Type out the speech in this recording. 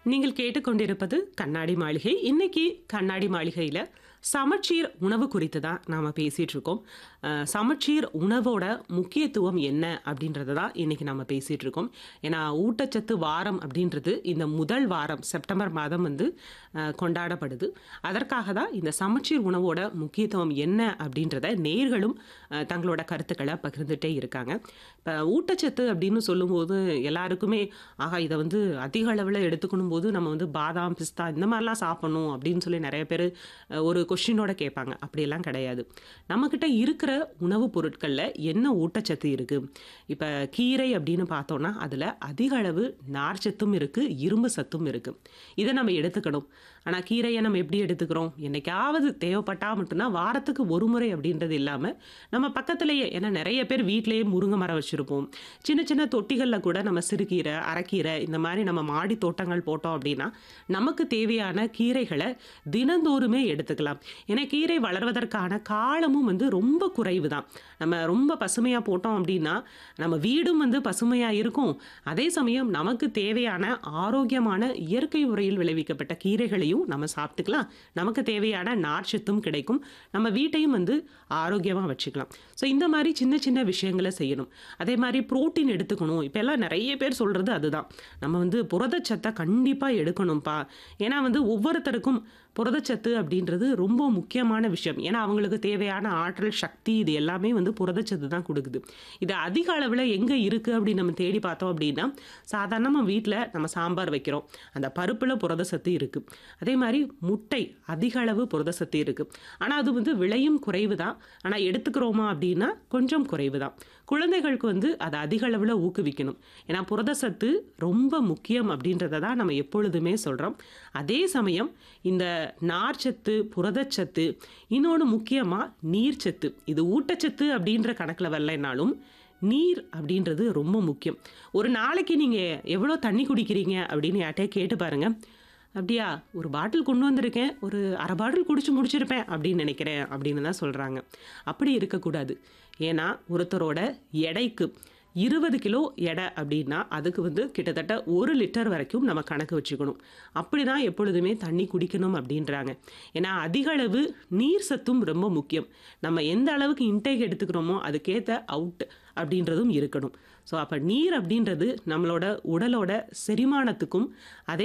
நீங்கள் கேட்டுக்கொண்டிருப்பது கண்ணாடி மாளிகை இன்னைக்கு கண்ணாடி மாளிகையில் சமச்சீர் உணவு குறித்து தான் நாம் பேசிகிட்டு இருக்கோம் அஹ், சமச்சீர் உணவோட முக்கியத்துவம் என்ன அப்படின்றத தான் இன்னைக்கு நம்ம பேசிகிட்டு இருக்கோம் ஏன்னா ஊட்டச்சத்து வாரம் அப்படின்றது இந்த முதல் வாரம் செப்டம்பர் மாதம் வந்து அஹ், கொண்டாடப்படுது அதற்காக தான் இந்த சமச்சீர் உணவோட முக்கியத்துவம் என்ன அப்படின்றத நேர்களும் அஹ், தங்களோட கருத்துக்களை பகிர்ந்துட்டே இருக்காங்க இப்போ ஊட்டச்சத்து அப்படின்னு சொல்லும்போது எல்லாருக்குமே ஆகா இதை வந்து அதிக அளவில் எடுத்துக்கணும் போது நம்ம வந்து பாதாம் பிஸ்தா இந்த மாதிரிலாம் சாப்பிடணும் அப்படின்னு சொல்லி நிறைய பேர் ஒரு கொஷினோட கேட்பாங்க அப்படியெல்லாம் கிடையாது நம்மக்கிட்ட இருக்கிற உணவுப் பொருட்களில் என்ன ஊட்டச்சத்து இருக்குது இப்போ கீரை அப்படின்னு பார்த்தோன்னா அதில் அதிக அளவு நார்ச்சத்தும் இருக்குது இரும்பு சத்தும் இருக்குது இதை நம்ம எடுத்துக்கணும் ஆனால் கீரையை நம்ம எப்படி எடுத்துக்கிறோம் என்னைக்காவது தேவைப்பட்டால் மட்டும்தான் வாரத்துக்கு ஒரு முறை அப்படின்றது இல்லாமல் நம்ம பக்கத்துலேயே ஏன்னா நிறைய பேர் வீட்டிலேயே முருங்கை மரம் வச்சுருப்போம் சின்ன சின்ன தொட்டிகளில் கூட நம்ம சிறுகீரை அரைக்கீரை இந்த மாதிரி நம்ம மாடி தோட்டங்கள் போட்டோம் அப்படின்னா நமக்கு தேவையான கீரைகளை தினந்தோறுமே எடுத்துக்கலாம் ஏன்னா கீரை வளர்வதற்கான காலமும் வந்து ரொம்ப குறைவு தான் நம்ம ரொம்ப பசுமையாக போட்டோம் அப்படின்னா நம்ம வீடும் வந்து பசுமையாக இருக்கும் அதே சமயம் நமக்கு தேவையான ஆரோக்கியமான இயற்கை முறையில் விளைவிக்கப்பட்ட கீரைகளையும் நம்ம சாப்பிட்டுக்கலாம் நமக்கு தேவையான நார்ச்சத்தும் கிடைக்கும் நம்ம வீட்டையும் வந்து ஆரோக்கியமாக வச்சுக்கலாம் ஸோ இந்த மாதிரி சின்ன சின்ன விஷயங்களை செய்யணும் அதே மாதிரி புரோட்டீன் எடுத்துக்கணும் இப்போ எல்லாம் நிறைய பேர் சொல்கிறது அதுதான் நம்ம வந்து புரதச்சத்தை கண்டிப்பாக எடுக்கணும்ப்பா ஏன்னா வந்து ஒவ்வொருத்தருக்கும் புரதச்சத்து அப்படின்றது ரொம்ப முக்கியமான விஷயம் ஏன்னா அவங்களுக்கு தேவையான ஆற்றல் சக்தி இது எல்லாமே வந்து புரதச்சத்து தான் கொடுக்குது இது அதிக அளவில் எங்கே இருக்குது அப்படின்னு நம்ம தேடி பார்த்தோம் அப்படின்னா சாதாரணமாக வீட்டில் நம்ம சாம்பார் வைக்கிறோம் அந்த பருப்பில் புரதச்சத்து இருக்குது அதே மாதிரி முட்டை அதிக அளவு புரதச்சத்து இருக்குது ஆனால் அது வந்து விலையும் குறைவு தான் ஆனால் எடுத்துக்கிறோமா அப்படின்னா கொஞ்சம் குறைவு தான் குழந்தைகளுக்கு வந்து அதை அதிக அளவில் ஊக்குவிக்கணும் ஏன்னா புரதச்சத்து ரொம்ப முக்கியம் அப்படின்றத தான் நம்ம எப்பொழுதுமே சொல்கிறோம் அதே சமயம் இந்த நார்ச்சத்து புரதச்சத்து இன்னொன்று முக்கியமாக நீர்ச்சத்து இது ஊட்டச்சத்து அப்படின்ற கணக்கில் வரலைனாலும் நீர் அப்படின்றது ரொம்ப முக்கியம் ஒரு நாளைக்கு நீங்கள் எவ்வளோ தண்ணி குடிக்கிறீங்க அப்படின்னு யார்கிட்டயே கேட்டு பாருங்கள் அப்படியா ஒரு பாட்டில் கொண்டு வந்திருக்கேன் ஒரு அரை பாட்டில் குடிச்சு முடிச்சிருப்பேன் அப்படின்னு நினைக்கிறேன் அப்படின்னு தான் சொல்கிறாங்க அப்படி இருக்கக்கூடாது ஏன்னா ஒருத்தரோட எடைக்கு இருபது கிலோ எடை அப்படின்னா அதுக்கு வந்து கிட்டத்தட்ட ஒரு லிட்டர் வரைக்கும் நம்ம கணக்கு வச்சுக்கணும் அப்படி தான் எப்பொழுதுமே தண்ணி குடிக்கணும் அப்படின்றாங்க ஏன்னா அதிக அளவு நீர் சத்தும் ரொம்ப முக்கியம் நம்ம எந்த அளவுக்கு இன்டேக் எடுத்துக்கிறோமோ அதுக்கேற்ற அவுட் அப்படின்றதும் இருக்கணும் ஸோ அப்போ நீர் அப்படின்றது நம்மளோட உடலோட செரிமானத்துக்கும் அதே